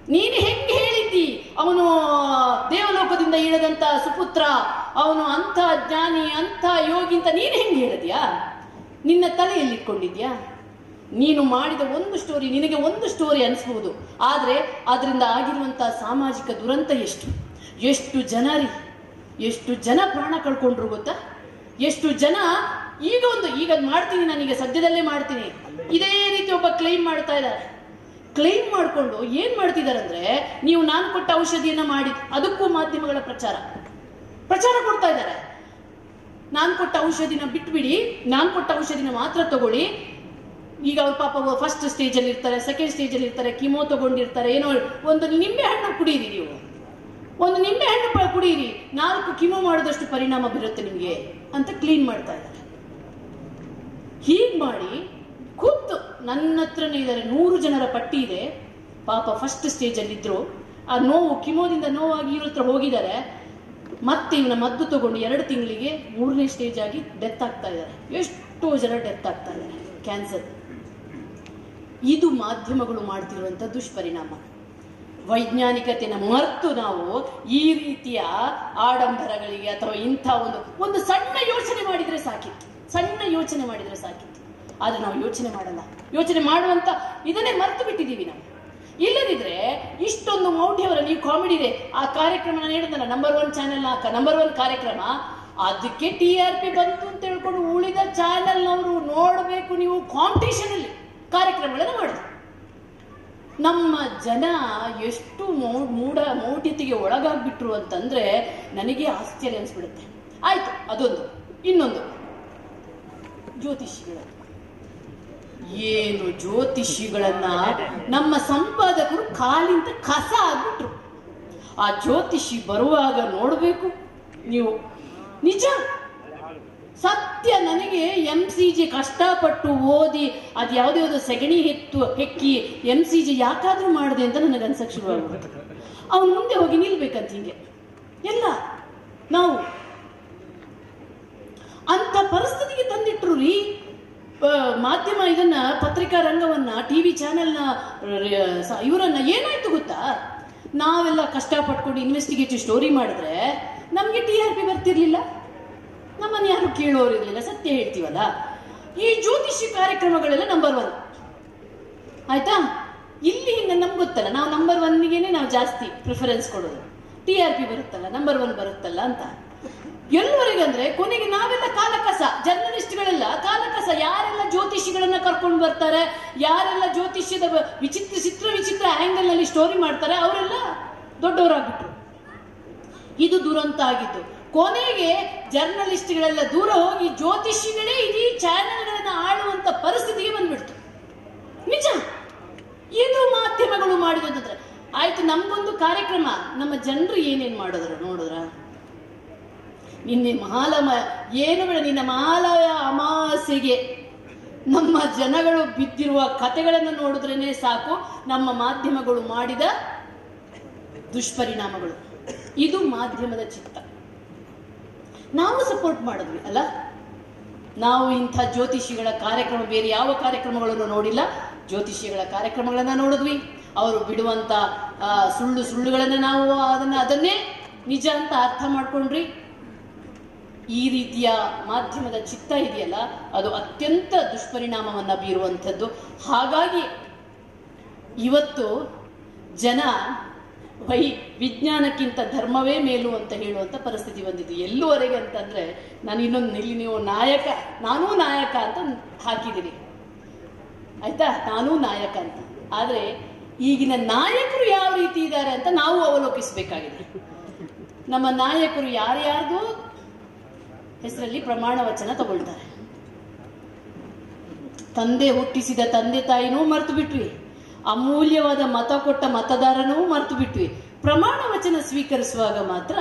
ನೀನು ಹೆಂಗೆ ಹೇಳಿದ್ದಿ ಅವನು ದೇವಲೋಕದಿಂದ ಇಳದಂತ ಸುಪುತ್ರ ಅವನು ಅಂಥ ಜ್ಞಾನಿ ಅಂಥ ಯೋಗಿ ಅಂತ ನೀನು ಹೆಂಗೆ ಹೇಳಿದ್ಯಾ ನಿನ್ನ ತಲೆಯಲ್ಲಿ ಇಟ್ಕೊಂಡಿದ್ಯಾ ನೀನು ಮಾಡಿದ ಒಂದು ಸ್ಟೋರಿ ನಿನಗೆ ಒಂದು ಸ್ಟೋರಿ ಅನಿಸ್ಬೋದು ಆದರೆ ಅದರಿಂದ ಆಗಿರುವಂತಹ ಸಾಮಾಜಿಕ ದುರಂತ ಎಷ್ಟು ಎಷ್ಟು ಜನ ರೀ ಎಷ್ಟು ಜನ ಪ್ರಾಣ ಕಳ್ಕೊಂಡ್ರು ಗೊತ್ತಾ ಎಷ್ಟು ಜನ ಈಗ ಒಂದು ಈಗ ಮಾಡ್ತೀನಿ ನಾನೀಗ ಸದ್ಯದಲ್ಲೇ ಮಾಡ್ತೀನಿ ಇದೇ ರೀತಿ ಒಬ್ಬ ಕ್ಲೈಮ್ ಮಾಡ್ತಾ ಇದ್ದಾರೆ ಕ್ಲೈಮ್ ಮಾಡಿಕೊಂಡು ಏನ್ ಮಾಡ್ತಿದ್ದಾರೆ ಅಂದ್ರೆ ನೀವು ನಾನು ಕೊಟ್ಟ ಔಷಧಿಯನ್ನ ಮಾಡಿ ಅದಕ್ಕೂ ಮಾಧ್ಯಮಗಳ ಪ್ರಚಾರ ಪ್ರಚಾರ ಕೊಡ್ತಾ ಇದ್ದಾರೆ ನಾನು ಕೊಟ್ಟ ಔಷಧಿನ ಬಿಟ್ಬಿಡಿ ನಾನು ಕೊಟ್ಟ ಔಷಧಿನ ಮಾತ್ರ ತಗೊಳ್ಳಿ ಈಗ ಅವ್ರ ಪಾಪ ಫಸ್ಟ್ ಸ್ಟೇಜಲ್ಲಿ ಇರ್ತಾರೆ ಸೆಕೆಂಡ್ ಸ್ಟೇಜಲ್ಲಿ ಇರ್ತಾರೆ ಕಿಮೋ ತಗೊಂಡಿರ್ತಾರೆ ಏನೋ ಒಂದು ನಿಂಬೆ ಹಣ್ಣು ಕುಡೀರಿ ನೀವು ಒಂದು ನಿಂಬೆ ಹಣ್ಣು ಪ- ಕುಡೀರಿ ನಾಲ್ಕು ಕಿಮೋ ಮಾಡಿದಷ್ಟು ಪರಿಣಾಮ ಬೀರುತ್ತೆ ನಿಮಗೆ ಅಂತ ಕ್ಲೀನ್ ಮಾಡ್ತಾ ಇದ್ದಾರೆ ಹೀಗೆ ಮಾಡಿ ಖುದ್ದು ನನ್ನ ಹತ್ರನೇ ಇದ್ದಾರೆ ನೂರು ಜನರ ಪಟ್ಟಿ ಇದೆ ಪಾಪ ಫಸ್ಟ್ ಸ್ಟೇಜಲ್ಲಿ ಇದ್ರು ಆ ನೋವು ಕಿಮೋದಿಂದ ನೋವಾಗಿ ಇವ್ರ ಹತ್ರ ಹೋಗಿದ್ದಾರೆ ಮತ್ತೆ ಇವನ ಮದ್ದು ತಗೊಂಡು ಎರಡು ತಿಂಗಳಿಗೆ ಮೂರನೇ ಸ್ಟೇಜ್ ಆಗಿ ಡೆತ್ ಆಗ್ತಾ ಇದ್ದಾರೆ ಎಷ್ಟೋ ಜನ ಡೆತ್ ಆಗ್ತಾ ಇದ್ದಾರೆ ಕ್ಯಾನ್ಸರ್ ಇದು ಮಾಧ್ಯಮಗಳು ಮಾಡ್ತಿರುವಂತ ದುಷ್ಪರಿಣಾಮ ವೈಜ್ಞಾನಿಕತೆನ ಮರೆತು ನಾವು ಈ ರೀತಿಯ ಆಡಂಬರಗಳಿಗೆ ಅಥವಾ ಇಂಥ ಒಂದು ಒಂದು ಸಣ್ಣ ಯೋಚನೆ ಮಾಡಿದ್ರೆ ಸಾಕಿತ್ತು ಸಣ್ಣ ಯೋಚನೆ ಮಾಡಿದ್ರೆ ಸಾಕಿತ್ತು ಆದ್ರೆ ನಾವು ಯೋಚನೆ ಮಾಡಲ್ಲ ಯೋಚನೆ ಮಾಡುವಂತ ಇದನ್ನೇ ಮರೆತು ಬಿಟ್ಟಿದ್ದೀವಿ ನಾವು ಇಲ್ಲದಿದ್ರೆ ಇಷ್ಟೊಂದು ಮೌಢ್ಯವರ ನೀವು ಕಾಮಿಡಿ ಇದೆ ಆ ಕಾರ್ಯಕ್ರಮ ನಾನು ಹೇಳಿದ್ನಲ್ಲ number one channel number one ಕಾರ್ಯಕ್ರಮ ಅದಕ್ಕೆ ಟಿ ಆರ್ ಪಿ ಬಂತು ಅಂತ ಹೇಳ್ಕೊಂಡು ಉಳಿದ ಚಾನೆಲ್ನವರು ನೋಡಬೇಕು ನೀವು ಕಾಂಪಿಟೇಷನ್ ಅಲ್ಲಿ ಕಾರ್ಯಕ್ರಮಗಳನ್ನ ಮಾಡಿದ್ರು ನಮ್ಮ ಜನ ಎಷ್ಟು ಮೌ- ಮೂಢ ಮೌಢ್ಯತೆಗೆ ಒಳಗಾಗ್ಬಿಟ್ರು ಅಂತಂದ್ರೆ ನನಗೆ ಆಶ್ಚರ್ಯ ಅನಿಸ್ಬಿಡುತ್ತೆ ಆಯ್ತು ಅದೊಂದು ಇನ್ನೊಂದು ಜ್ಯೋತಿಷಿಗಳು ಏನು ಜ್ಯೋತಿಷಿಗಳನ್ನ ನಮ್ಮ ಸಂಪಾದಕರು ಕಾಲಿಂದ ಕಸ ಆಗ್ಬಿಟ್ರು ಆ ಜ್ಯೋತಿಷಿ ಬರುವಾಗ ನೋಡಬೇಕು ನೀವು ನಿಜ ಸತ್ಯ ನನಗೆ ಎಂ ಸಿ ಜಿ ಕಷ್ಟಪಟ್ಟು ಓದಿ ಅದು ಯಾವುದೇ ಒಂದು ಸಗಣಿ ಹೆತ್ತು ಹೆಕ್ಕಿ ಎಂ ಸಿ ಜಿ ಯಾಕಾದ್ರೂ ಮಾಡಿದೆ ಅಂತ ನನಗೆ ಅನ್ಸಕ್ ಶುರುವಾಗ್ಬಿಡುತ್ತೆ ಅವನು ಮುಂದೆ ಹೋಗಿ ನಿಲ್ಬೇಕಂತ ಹಿಂಗೆ ಎಲ್ಲ ನಾವು ಅಂತ ಪರಿಸ್ಥಿತಿಗೆ ತಂದಿಟ್ರು ರೀ ಆ, ಮಾಧ್ಯಮ ಇದನ್ನ ಪತ್ರಿಕಾ ರಂಗವನ್ನ ಟಿವಿ ಚಾನೆಲ್ನ ಇವರನ್ನ ಏನಾಯ್ತು ಗೊತ್ತಾ ನಾವೆಲ್ಲ ಕಷ್ಟಪಟ್ಕೊಂಡು ಇನ್ವೆಸ್ಟಿಗೇಟಿವ್ ಸ್ಟೋರಿ ಮಾಡಿದ್ರೆ ನಮ್ಗೆ ಟಿ ಆರ್ ಪಿ ಬರ್ತಿರ್ಲಿಲ್ಲ ನಮ್ಮನ್ನು ಯಾರು ಕೇಳೋರಿರ್ಲಿಲ್ಲ ಸತ್ಯ ಹೇಳ್ತೀವಲ್ಲ ಈ ಜ್ಯೋತಿಷಿ ಕಾರ್ಯಕ್ರಮಗಳೆಲ್ಲ ನಂಬರ್ ಒನ್ ಆಯ್ತಾ ಇಲ್ಲಿ ನಮ್ಗೆ ಗೊತ್ತಲ್ಲ ನಾವು ನಂಬರ್ ಒನ್ನಿಗೆನೆ ನಾವು ಜಾಸ್ತಿ ಪ್ರಿಫರೆನ್ಸ್ ಕೊಡೋದು ಟಿ ಆರ್ ಪಿ ಬರುತ್ತಲ್ಲ ನಂಬರ್ ಒನ್ ಬರುತ್ತಲ್ಲ ಅಂತ ಎಲ್ಲಿವರೆಗೆ ಅಂದ್ರೆ ಕೊನೆಗೆ ನಾವೆಲ್ಲ ಕಾಲಕಸ ಜರ್ನಲಿಸ್ಟ್ಗಳೆಲ್ಲ ಕಾಲಕಸ ಯಾರೆಲ್ಲ ಜ್ಯೋತಿಷಿಗಳನ್ನ ಕರ್ಕೊಂಡು ಬರ್ತಾರೆ ಯಾರೆಲ್ಲ ಜ್ಯೋತಿಷ್ಯದ ಬ- ವಿಚಿತ್ರ ಚಿತ್ರ ವಿಚಿತ್ರ ಆಂಗಲ್ ನಲ್ಲಿ ಸ್ಟೋರಿ ಮಾಡ್ತಾರೆ ಅವರೆಲ್ಲ ದೊಡ್ಡವರಾಗ್ಬಿಟ್ರು ಇದು ದುರಂತ ಆಗಿದ್ದು ಕೊನೆಗೆ ಜರ್ನಲಿಸ್ಟ್ಗಳೆಲ್ಲ ದೂರ ಹೋಗಿ ಜ್ಯೋತಿಷಿಗಳೇ ಇಡೀ ಚಾನೆಲ್ಗಳನ್ನ ಆಳುವಂತ ಪರಿಸ್ಥಿತಿಗೆ ಬಂದ್ಬಿಡ್ತು ನಿಜ ಇದು ಮಾಧ್ಯಮಗಳು ಮಾಡಿದಂತಂದ್ರೆ ಆಯ್ತು ನಮ್ಗೊಂದು ಕಾರ್ಯಕ್ರಮ ನಮ್ಮ ಜನರು ಏನೇನ್ ಮಾಡಿದ್ರು ನೋಡಿದ್ರ ನಿನ್ನೆ ಮಹಾಲಮ ಏನು ಬೇಡ ನಿನ್ನ ಮಹಾಲಯ ಅಮಾವಾಸ್ಯೆಗೆ ನಮ್ಮ ಜನಗಳು ಬಿದ್ದಿರುವ ಕಥೆಗಳನ್ನು ನೋಡಿದ್ರೇನೆ ಸಾಕು ನಮ್ಮ ಮಾಧ್ಯಮಗಳು ಮಾಡಿದ ದುಷ್ಪರಿಣಾಮಗಳು ಇದು ಮಾಧ್ಯಮದ ಚಿತ್ತ ನಾವು ಸಪೋರ್ಟ್ ಮಾಡಿದ್ವಿ ಅಲ್ಲ ನಾವು ಇಂಥ ಜ್ಯೋತಿಷಿಗಳ ಕಾರ್ಯಕ್ರಮ ಬೇರೆ ಯಾವ ಕಾರ್ಯಕ್ರಮಗಳನ್ನು ನೋಡಿಲ್ಲ ಜ್ಯೋತಿಷಿಗಳ ಕಾರ್ಯಕ್ರಮಗಳನ್ನ ನೋಡಿದ್ವಿ ಅವರು ಬಿಡುವಂತ ಆ, ಸುಳ್ಳು ಸುಳ್ಳುಗಳನ್ನ ನಾವು ಅದನ್ನ ಅದನ್ನೇ ನಿಜ ಅಂತ ಅರ್ಥ ಮಾಡ್ಕೊಂಡ್ರಿ ಈ ರೀತಿಯ ಮಾಧ್ಯಮದ ಚಿತ್ತ ಇದೆಯಲ್ಲ ಅದು ಅತ್ಯಂತ ದುಷ್ಪರಿಣಾಮವನ್ನ ಬೀರುವಂಥದ್ದು ಹಾಗಾಗಿ ಇವತ್ತು ಜನ ವೈ ವಿಜ್ಞಾನಕ್ಕಿಂತ ಧರ್ಮವೇ ಮೇಲು ಅಂತ ಹೇಳುವಂತ ಪರಿಸ್ಥಿತಿ ಬಂದಿದ್ದು ಎಲ್ಲುವರೆಗೆ ಅಂತಂದ್ರೆ ನಾನು ಇನ್ನೊಂದು ಇಲ್ಲಿ ನೀವು ನಾಯಕ ನಾನೂ ನಾಯಕ ಅಂತ ಹಾಕಿದ್ದೀನಿ ಆಯ್ತಾ ನಾನೂ ನಾಯಕ ಅಂತ ಆದ್ರೆ ಈಗಿನ ನಾಯಕರು ಯಾವ ರೀತಿ ಇದ್ದಾರೆ ಅಂತ ನಾವು ಅವಲೋಕಿಸಬೇಕಾಗಿದೆ ನಮ್ಮ ನಾಯಕರು ಯಾರ್ಯಾರ್ದು ಹೆಸರಲ್ಲಿ ಪ್ರಮಾಣ ವಚನ ತಗೊಳ್ತಾರೆ ತಂದೆ ಹುಟ್ಟಿಸಿದ ತಂದೆ ತಾಯಿನೂ ಮರ್ತು ಬಿಟ್ವಿ ಅಮೂಲ್ಯವಾದ ಮತ ಕೊಟ್ಟ ಮತದಾರನೂ ಮರ್ತು ಬಿಟ್ವಿ ಪ್ರಮಾಣ ವಚನ ಸ್ವೀಕರಿಸುವಾಗ ಮಾತ್ರ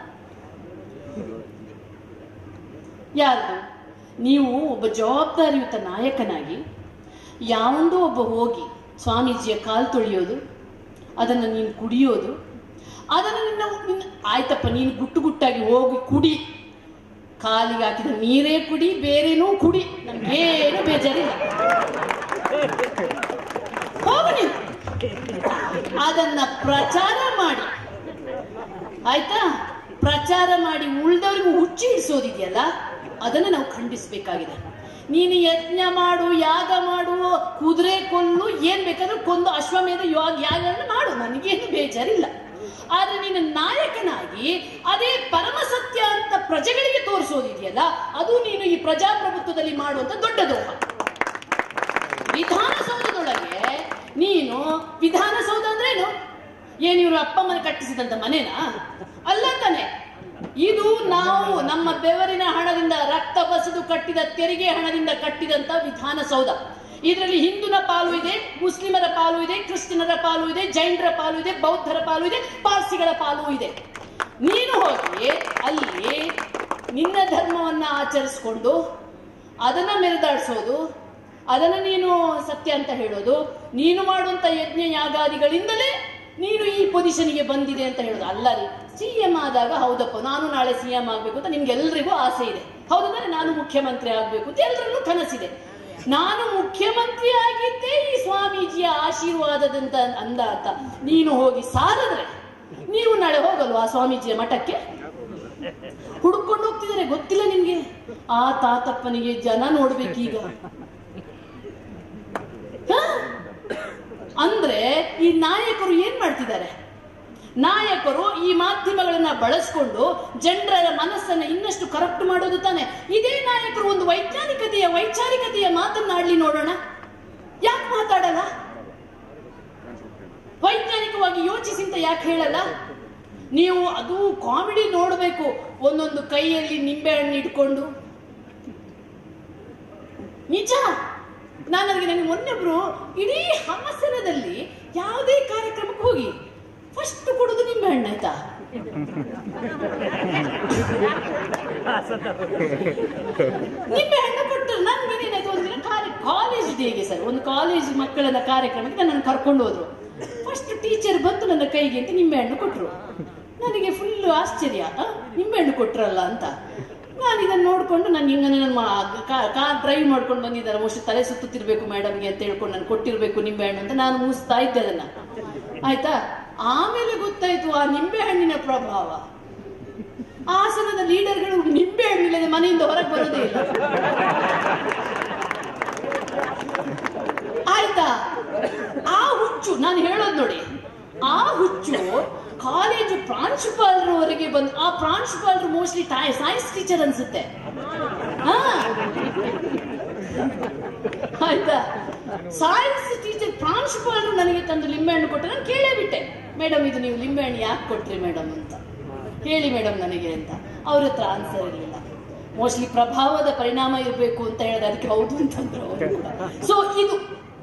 ಯಾರ್ದು ನೀವು ಒಬ್ಬ ಜವಾಬ್ದಾರಿಯುತ ನಾಯಕನಾಗಿ ಯಾವೊಂದೋ ಒಬ್ಬ ಹೋಗಿ ಸ್ವಾಮೀಜಿಯ ಕಾಲು ತೊಳೆಯೋದು ಅದನ್ನು ನೀನು ಕುಡಿಯೋದು ಅದನ್ನು ನಿನ್ನ ನಿನ್ನ ಆಯ್ತಪ್ಪ ನೀನು ಗುಟ್ಟು ಗುಟ್ಟಾಗಿ ಹೋಗಿ ಕುಡಿ ಕಾಲಿಗೆ ಹಾಕಿದ ನೀರೇ ಕುಡಿ ಬೇರೆನೂ ಕುಡಿ ನನ್ಗೇನು ಬೇಜಾರಿಲ್ಲ ಹೋಗು ನೀನು ಅದನ್ನ ಪ್ರಚಾರ ಮಾಡಿ ಆಯ್ತಾ ಪ್ರಚಾರ ಮಾಡಿ ಉಳ್ದವ್ರಿಗೂ ಹುಚ್ಚಿ ಹಿಡಿಸೋದಿದೆಯಲ್ಲ ಅದನ್ನ ನಾವು ಖಂಡಿಸ್ಬೇಕಾಗಿದೆ ನೀನು ಯಜ್ಞ ಮಾಡು ಯಾಗ ಮಾಡು ಕುದುರೆ ಕೊಲ್ಲು ಏನ್ ಬೇಕಾದ್ರೂ ಕೊಂದು ಅಶ್ವಮೇಧ ಯೋಗ ಯಾಗಗಳನ್ನ ಮಾಡು ನನಗೇನು ಬೇಜಾರಿಲ್ಲ ಆದ್ರೆ ನೀನು ನಾಯಕನಾಗಿ ಅದೇ ಪರಮ ಸತ್ಯ ಅಂತ ಪ್ರಜೆಗಳಿಗೆ ತೋರಿಸೋದಿದೆಯಲ್ಲ ಅದು ನೀನು ಈ ಪ್ರಜಾಪ್ರಭುತ್ವದಲ್ಲಿ ಮಾಡುವಂತ ದೊಡ್ಡ ದೋಹ ವಿಧಾನಸೌಧದೊಳಗೆ ನೀನು ವಿಧಾನಸೌಧ ಅಂದ್ರೇನು ಏನ್ ಇವರು ಅಪ್ಪ ಮನೆ ಕಟ್ಟಿಸಿದಂತ ಮನೆನಾ ಅಲ್ಲ ತಾನೆ ಇದು ನಾವು ನಮ್ಮ ಬೆವರಿನ ಹಣದಿಂದ ರಕ್ತ ಬಸಿದು ಕಟ್ಟಿದ ತೆರಿಗೆ ಹಣದಿಂದ ಕಟ್ಟಿದಂತ ವಿಧಾನಸೌಧ ಇದರಲ್ಲಿ ಹಿಂದೂನ ಪಾಲು ಇದೆ ಮುಸ್ಲಿಮರ ಪಾಲು ಇದೆ ಕ್ರಿಶ್ಚಿಯನರ ಪಾಲು ಇದೆ ಜೈನರ ಪಾಲು ಇದೆ ಬೌದ್ಧರ ಪಾಲು ಇದೆ ಪಾರ್ಸಿಗಳ ಪಾಲು ಇದೆ ನೀನು ಹೋಗಿ ಅಲ್ಲಿ ನಿನ್ನ ಧರ್ಮವನ್ನ ಆಚರಿಸ್ಕೊಂಡು ಅದನ್ನ ಮೆರೆದಾಡಿಸೋದು ಅದನ್ನ ನೀನು ಸತ್ಯ ಅಂತ ಹೇಳೋದು ನೀನು ಮಾಡುವಂತ ಯಜ್ಞ ಯಾಗಾದಿಗಳಿಂದಲೇ ನೀನು ಈ ಪೊಸಿಷನ್ಗೆ ಬಂದಿದೆ ಅಂತ ಹೇಳೋದು ಅಲ್ಲ ರೀ ಸಿ ಎಂ ಆದಾಗ ಹೌದಪ್ಪ ನಾನು ನಾಳೆ ಸಿ ಎಂ ಆಗ್ಬೇಕು ಅಂತ ನಿಮ್ಗೆಲ್ರಿಗೂ ಆಸೆ ಇದೆ ಹೌದಂದ್ರೆ ನಾನು ಮುಖ್ಯಮಂತ್ರಿ ಆಗ್ಬೇಕು ಅಂತ ಎಲ್ಲರಲ್ಲೂ ಕನಸಿದೆ ನಾನು ಮುಖ್ಯಮಂತ್ರಿ ಆಗಿದ್ದೇ ಈ ಸ್ವಾಮೀಜಿಯ ಆಶೀರ್ವಾದದಂತ ಅಂದ ಅಂತ ನೀನು ಹೋಗಿ ಸಾರಿದ್ರೆ ನೀವು ನಾಳೆ ಹೋಗಲ್ವಾ ಆ ಸ್ವಾಮೀಜಿಯ ಮಠಕ್ಕೆ ಹುಡುಕೊಂಡು ಹೋಗ್ತಿದ್ದಾರೆ ಗೊತ್ತಿಲ್ಲ ನಿಮ್ಗೆ ಆ ತಾತಪ್ಪನಿಗೆ ಜನ ನೋಡ್ಬೇಕೀಗ ಹ? ಅಂದ್ರೆ ಈ ನಾಯಕರು ಏನ್ ಮಾಡ್ತಿದ್ದಾರೆ ನಾಯಕರು ಈ ಮಾಧ್ಯಮಗಳನ್ನ ಬಳಸ್ಕೊಂಡು ಜನರ ಮನಸ್ಸನ್ನ ಇನ್ನಷ್ಟು ಕರಪ್ಟ್ ಮಾಡೋದು ತಾನೆ ಇದೇ ನಾಯಕರು ಒಂದು ವೈಜ್ಞಾನಿಕತೆಯ ವೈಚಾರಿಕತೆಯ ಮಾತನ್ನಾಡ್ಲಿ ನೋಡೋಣ ಯಾಕೆ ಮಾತಾಡಲ್ಲ ವೈಜ್ಞಾನಿಕವಾಗಿ ಯೋಚಿಸಿ ಅಂತ ಯಾಕೆ ಹೇಳಲ್ಲ ನೀವು ಅದು ಕಾಮಿಡಿ ನೋಡಬೇಕು ಒಂದೊಂದು ಕೈಯಲ್ಲಿ ನಿಂಬೆ ಹಣ್ಣು ಇಟ್ಕೊಂಡು ನಿಜ ನಾನು ಅದಕ್ಕೆ ನನಗೆ ಮೊನ್ನೆಬ್ರು ಇಡೀ ಹಾಸನದಲ್ಲಿ ಯಾವುದೇ ಕಾರ್ಯಕ್ರಮಕ್ಕೆ ಹೋಗಿ ಫಸ್ಟ್ ಕೊಡೋದು ನಿಂಬೆ ಹಣ್ಣು ಆಯ್ತಾ ನಿಂಬೆ ಹಣ್ಣು ಕೊಟ್ಟರು ನನ್ಗೆ ಏನಾಯ್ತು ಒಂದಿನ ಕಾಲೇಜ್ ಡೇಗೆ ಸರ್ ಒಂದು ಕಾಲೇಜ್ ಮಕ್ಕಳನ್ನ ಕಾರ್ಯಕ್ರಮಕ್ಕೆ ನನ್ನನ್ನು ಕರ್ಕೊಂಡು ಹೋದ್ರು ಫಸ್ಟ್ ಟೀಚರ್ ಬಂತು ನನ್ನ ಕೈಗೆ ಅಂತ ನಿಂಬೆ ಹಣ್ಣು ಕೊಟ್ರು ನನಗೆ ಫುಲ್ ಆಶ್ಚರ್ಯ ಆ, ನಿಂಬೆ ಹಣ್ಣು ಕೊಟ್ರಲ್ಲ ಅಂತ ನಾನು ಇದನ್ನ ನೋಡ್ಕೊಂಡು ನಾನು ಹಿಂಗ ನನ್ನ ಕಾರ್ ಡ್ರೈವ್ ಮಾಡ್ಕೊಂಡು ಬಂದಿದ್ದಾರೆ ಮೋಸ್ಟ್ ತಲೆ ಸುತ್ತುತ್ತಿರ್ಬೇಕು ಮೇಡಮ್ಗೆ ಅಂತ ಹೇಳ್ಕೊಂಡು ನಾನು ಕೊಟ್ಟಿರ್ಬೇಕು ನಿಂಬೆ ಹಣ್ಣು ಅಂತ ನಾನು ಮೂಸ್ತಾ ಇದ್ದೆ ಅದನ್ನ ಆಯ್ತಾ ಆಮೇಲೆ ಗೊತ್ತಾಯ್ತು ಆ ನಿಂಬೆ ಹಣ್ಣಿನ ಪ್ರಭಾವ ಹಾಸನದ ಲೀಡರ್ಗಳು ನಿಂಬೆ ಹಣ್ಣಿಲ್ಲದೆ ಮನೆಯಿಂದ ಹೊರಗೆ ಬರೋದೇ ಇಲ್ಲ ಆಯ್ತಾ ಆ ಹುಚ್ಚು ನಾನು ಹೇಳೋದು ನೋಡಿ ಆ ಹುಚ್ಚು ಕಾಲೇಜು ಪ್ರಾಂಶುಪಾಲರವರೆಗೆ ಬಂದು ಆ ಪ್ರಾಂಶುಪಾಲರು ಮೋಸ್ಟ್ಲಿ ಸೈನ್ಸ್ ಟೀಚರ್ ಅನ್ಸುತ್ತೆ ಹಾ ಆಯ್ತಾ ಸೈನ್ಸ್ ಟೀಚರ್ ಪ್ರಾಂಶುಪಾಲರು ನನಗೆ ತಂದು ಲಿಂಬೆಹಣ್ಣು ಕೊಟ್ಟು ನಾನು ಕೇಳೇ ಬಿಟ್ಟೆ ಮೇಡಮ್ ಇದು ನೀವು ಲಿಂಬೆಹಣ್ಣು ಯಾಕೆ ಕೊಟ್ರಿ ಮೇಡಮ್ ಅಂತ ಹೇಳಿ ಮೇಡಮ್ ನನಗೆ ಅಂತ ಅವ್ರ ಹತ್ರ ಆನ್ಸರ್ ಇರಲಿಲ್ಲ ಮೋಸ್ಟ್ಲಿ ಪ್ರಭಾವದ ಪರಿಣಾಮ ಇರಬೇಕು ಅಂತ ಹೇಳಿದ ಅದಕ್ಕೆ ಹೌದು ಅಂತಂದ್ರು ಅವರು ಕೂಡ ಸೊ ಇದು